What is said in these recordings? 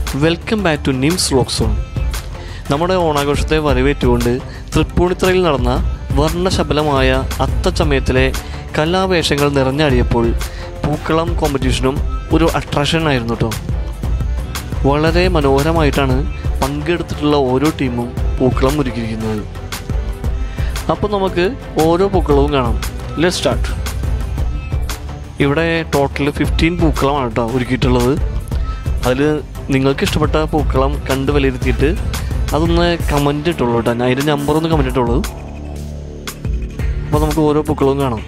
welcome back to Nims rock zone നമ്മുടെ ഓണാഘോഷത്തെ വരവേറ്റുകൊണ്ട് തൃപ്പൂണിത്തറയിൽ നടന്ന വർണ്ണശബലമായ അത്തച്ചമയത്തിലെ കലാവേഷങ്ങൾ നിറഞ്ഞാടിയപ്പോൾ പൂക്കളം കോമ്പറ്റീഷനും ഒരു അട്രാക്ഷൻ ആയിരുന്നു കേട്ടോ വളരെ മനോഹരമായിട്ടാണ് പങ്കെടുത്തിട്ടുള്ള ഓരോ ടീമും പൂക്കളം ഒരുക്കിയിരിക്കുന്നത് അപ്പോൾ നമുക്ക് ഓരോ പൂക്കളവും കാണാം ലെറ്റ് സ്റ്റാർട്ട് ഇവിടെ ടോട്ടൽ ഫിഫ്റ്റീൻ പൂക്കളമാണ് കേട്ടോ ഒരുക്കിയിട്ടുള്ളത് അതിൽ നിങ്ങൾക്ക് ഇഷ്ടപ്പെട്ട പൂക്കളം കണ്ട് വിലയിരുത്തിയിട്ട് അതൊന്ന് കമൻറ്റ് ഇട്ടുള്ളൂ കേട്ടോ ഞാൻ അതിൻ്റെ നമ്പർ ഒന്ന് കമൻറ്റ് ഇട്ടുള്ളൂ അപ്പോൾ നമുക്ക് ഓരോ പൂക്കളവും കാണാം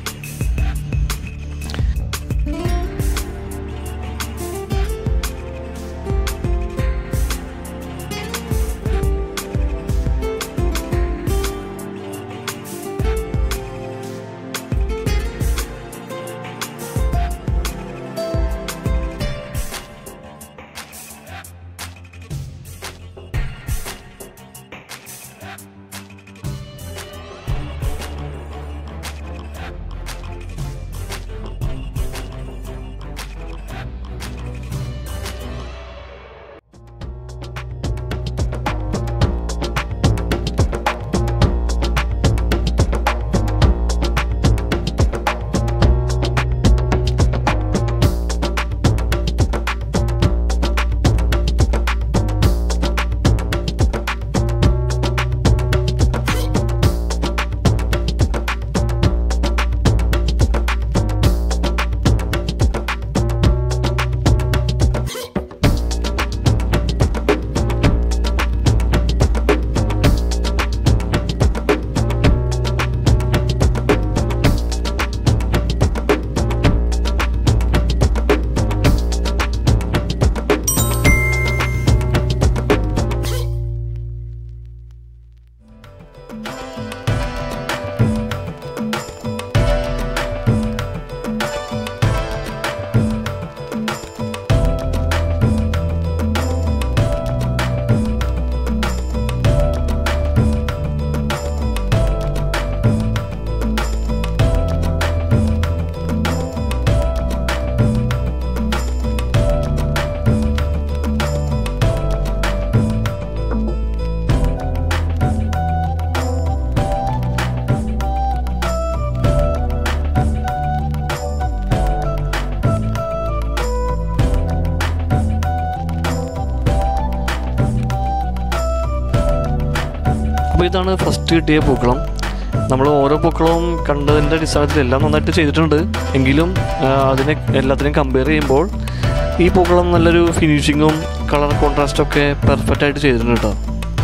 അപ്പോൾ ഇതാണ് ഫസ്റ്റ് കിട്ടിയ പൂക്കളം നമ്മൾ ഓരോ പൂക്കളവും കണ്ടതിൻ്റെ അടിസ്ഥാനത്തിൽ എല്ലാം നന്നായിട്ട് ചെയ്തിട്ടുണ്ട് എങ്കിലും ആ, അതിനെ എല്ലാത്തിനെയും കമ്പയർ ചെയ്യുമ്പോൾ ഈ പൂക്കളം നല്ലൊരു ഫിനിഷിങ്ങും കളർ കോൺട്രാസ്റ്റും ഒക്കെ പെർഫെക്റ്റ് ആയിട്ട് ചെയ്തിട്ടുണ്ട് കേട്ടോ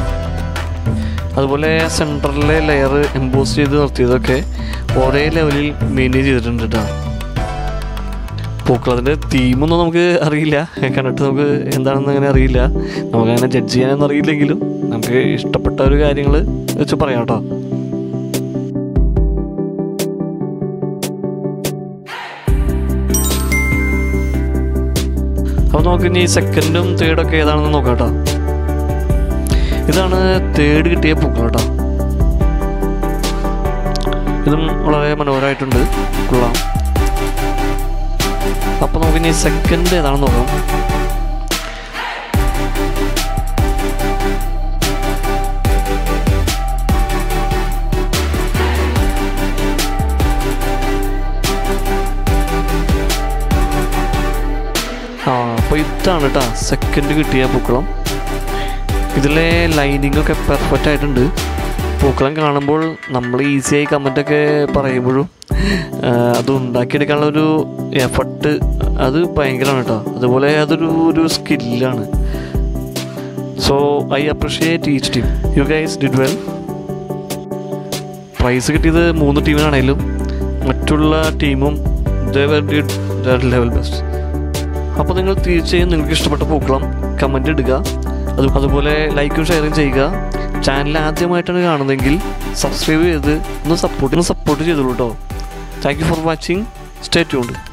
അതുപോലെ സെൻറ്ററിലെ ലെയർ എംബോസ് ചെയ്ത് നിർത്തിയതൊക്കെ ഒരേ ലെവലിൽ മെയിൻറ്റെയിൻ ചെയ്തിട്ടുണ്ട് കേട്ടോ പൂക്കളത്തിൻ്റെ തീമൊന്നും നമുക്ക് അറിയില്ല കണ്ടിട്ട് നമുക്ക് എന്താണെന്ന് അങ്ങനെ അറിയില്ല നമുക്കങ്ങനെ ജഡ്ജ് ചെയ്യാനൊന്നും അറിയില്ലെങ്കിലും നമുക്ക് ഇഷ്ടപ്പെട്ട ഒരു കാര്യങ്ങൾ വെച്ച് പറയാം കേട്ടോ അപ്പോൾ നമുക്ക് ഇനി സെക്കൻഡും തേർഡൊക്കെ ഏതാണെന്ന് നോക്കാം കേട്ടോ ഇതാണ് തേർഡ് കിട്ടിയ പൂക്കൾ കേട്ടോ ഇതും വളരെ മനോഹരമായിട്ടുണ്ട് കൊള്ളാം അപ്പോൾ നമുക്ക് ഇനി സെക്കൻഡ് ഏതാണെന്ന് നോക്കാം ആ അപ്പോൾ ഇതാണ് കേട്ടോ സെക്കൻഡ് കിട്ടിയ പൂക്കളം ഇതിലെ ലൈനിങ് ഒക്കെ പെർഫെക്റ്റ് ആയിട്ടുണ്ട് പൂക്കളം കാണുമ്പോൾ നമ്മൾ ഈസിയായി കമൻറ്റൊക്കെ പറയുമ്പോഴും ആ, അത് ഉണ്ടാക്കിയെടുക്കാനുള്ള ഒരു എഫർട്ട് അത് ഭയങ്കരമാണ് കേട്ടോ അതുപോലെ അതൊരു ഒരു സ്കില്ലാണ് so I appreciate each team you guys did well prize കിട്ടിയത് മൂന്ന് ടീമിനാണേലും മറ്റുള്ള ടീമും ലെവൽ ബെസ്റ്റ് അപ്പോൾ നിങ്ങൾ തീർച്ചയായും നിങ്ങൾക്ക് ഇഷ്ടപ്പെട്ട പൂക്കളം കമൻ്റ് ഇടുക അത് അതുപോലെ ലൈക്കും ഷെയറും ചെയ്യുക ചാനൽ ആദ്യമായിട്ടാണ് കാണുന്നതെങ്കിൽ സബ്സ്ക്രൈബ് ചെയ്ത് ഒന്ന് സപ്പോർട്ട് ഒന്ന് സപ്പോർട്ട് ചെയ്തോളൂ കേട്ടോ thank you for watching stay tuned